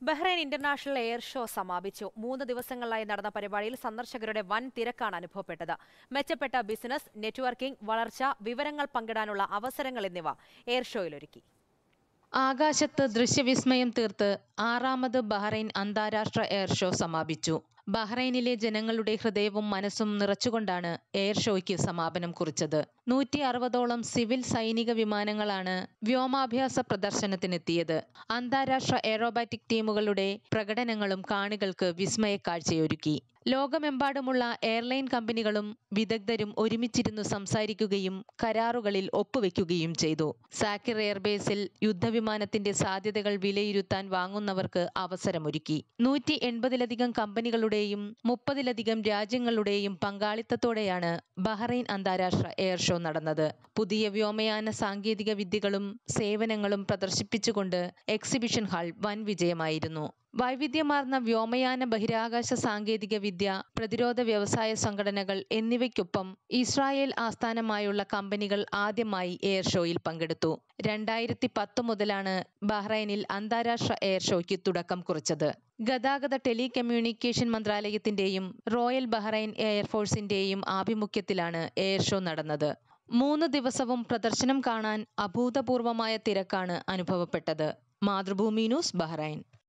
Bahrain international air show സമാപിച്ചു മൂന്ന് ദിവസങ്ങളിലായി നടന്ന പരിപാടിയിൽ സന്ദർശകരുടെ വൻ തിരക്കാണ് അനുഭവപ്പെട്ടത് മെച്ചപ്പെട്ട ബിസിനസ് നെറ്റ്വർക്കിംഗ് വളർച്ച വിവരങ്ങൾ പങ്കിടാനുള്ള അവസരങ്ങൾ എന്നിവ എയർ ഷോയിലൊരുക്കി ആകാശത്ത് ദൃശ്യവിസ്മയം തീർത്ത് ആറാമത് ബഹ്റൈൻ അന്താരാഷ്ട്ര എയർ ഷോ സമാപിച്ചു ബഹ്റൈനിലെ ജനങ്ങളുടെ ഹൃദയവും മനസ്സും നിറച്ചുകൊണ്ടാണ് എയർ ഷോയ്ക്ക് സമാപനം കുറിച്ചത് നൂറ്റി അറുപതോളം സിവിൽ സൈനിക വിമാനങ്ങളാണ് വ്യോമാഭ്യാസ പ്രദർശനത്തിനെത്തിയത് അന്താരാഷ്ട്ര എയറോബാറ്റിക് ടീമുകളുടെ പ്രകടനങ്ങളും കാണികൾക്ക് വിസ്മയ കാഴ്ചയൊരുക്കി ലോകമെമ്പാടുമുള്ള എയർലൈൻ കമ്പനികളും വിദഗ്ധരും ഒരുമിച്ചിരുന്നു സംസാരിക്കുകയും കരാറുകളിൽ ഒപ്പുവെക്കുകയും ചെയ്തു സാക്കിർ എയർബേസിൽ യുദ്ധവിമാനത്തിന്റെ സാധ്യതകൾ വിലയിരുത്താൻ വാങ്ങുന്നവർക്ക് അവസരമൊരുക്കി നൂറ്റി എൺപതിലധികം കമ്പനികളുടെയും മുപ്പതിലധികം രാജ്യങ്ങളുടെയും പങ്കാളിത്തത്തോടെയാണ് ബഹ്റൈൻ അന്താരാഷ്ട്ര എയർ ഷോ നടന്നത് പുതിയ വ്യോമയാന സാങ്കേതിക വിദ്യകളും സേവനങ്ങളും പ്രദർശിപ്പിച്ചുകൊണ്ട് എക്സിബിഷൻ ഹാൾ വൻ വിജയമായിരുന്നു വൈവിധ്യമാർന്ന വ്യോമയാന ബഹിരാകാശ സാങ്കേതിക വിദ്യ പ്രതിരോധ വ്യവസായ സംഘടനകൾ എന്നിവയ്ക്കൊപ്പം ഇസ്രായേൽ ആസ്ഥാനമായുള്ള കമ്പനികൾ ആദ്യമായി എയർ ഷോയിൽ പങ്കെടുത്തു രണ്ടായിരത്തി പത്ത് മുതലാണ് ബഹ്റൈനിൽ അന്താരാഷ്ട്ര എയർ ഷോയ്ക്ക് തുടക്കം കുറിച്ചത് ഗതാഗത ടെലികമ്മ്യൂണിക്കേഷൻ മന്ത്രാലയത്തിന്റെയും റോയൽ ബഹ്റൈൻ എയർഫോഴ്സിന്റെയും ആഭിമുഖ്യത്തിലാണ് എയർ ഷോ നടന്നത് മൂന്ന് ദിവസവും പ്രദർശനം കാണാൻ അഭൂതപൂർവമായ തിരക്കാണ് അനുഭവപ്പെട്ടത് മാതൃഭൂമി ന്യൂസ് ബഹ്റൈൻ